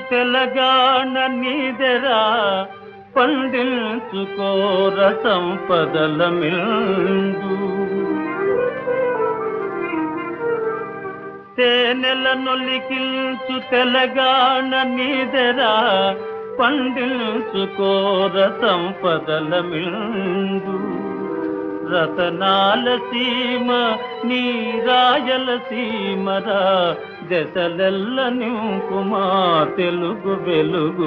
తెలంగాణ నీదెరా పండించుకోర సంపదల మిందు తేనెల నొలికిల్చు తెలంగాణ నీదెరా పండించుకోర సంపదల మిందు రతనాల సీమ నీ రాయల సీమరా దశలెల్ల నింపుమా తెలుగు వెలుగు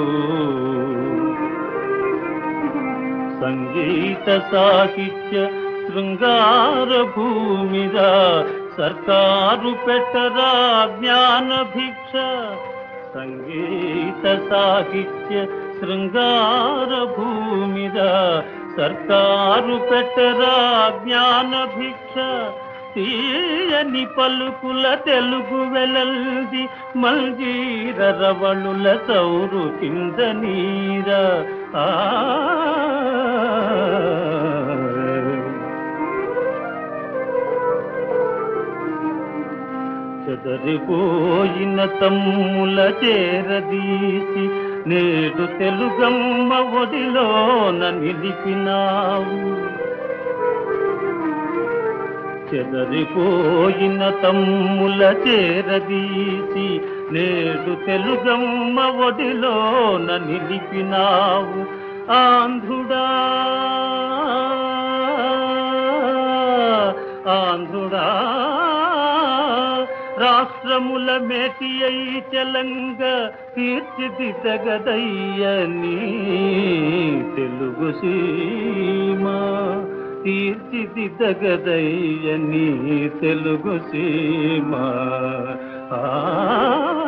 సంగీత సాహిత్య శృంగార భూమిరా సర్కారు పెట్టరా జ్ఞాన భిక్ష సంగీత సాహిత్య శృంగార భూమిరా సర్కారు పెట్టరా జ్ఞాన భిక్ష తీయని పలుకుల తెలుగు వెలల్ది మల్జీర రవళుల సౌరు కింద నీర ఆ చెదరిపోయిన తమ్ముల చేరదీసి నేడు తెలుగమ్మ ఒడిలోన నిలిపినావు చెదరిపోయిన తమ్ముల చేరదీసి నేడు తెలుగమ్మ ఒడిలోన నిలిపినావు ఆంధ్రుడా ఆంధ్రుడా రాష్ట్రముల మేటి అయి చలంగ తీర్చిదిద్దగదయ్యని తెలుగు సీమ తీర్చిదిద్దగదయ్యని తెలుగు సీమ ఆ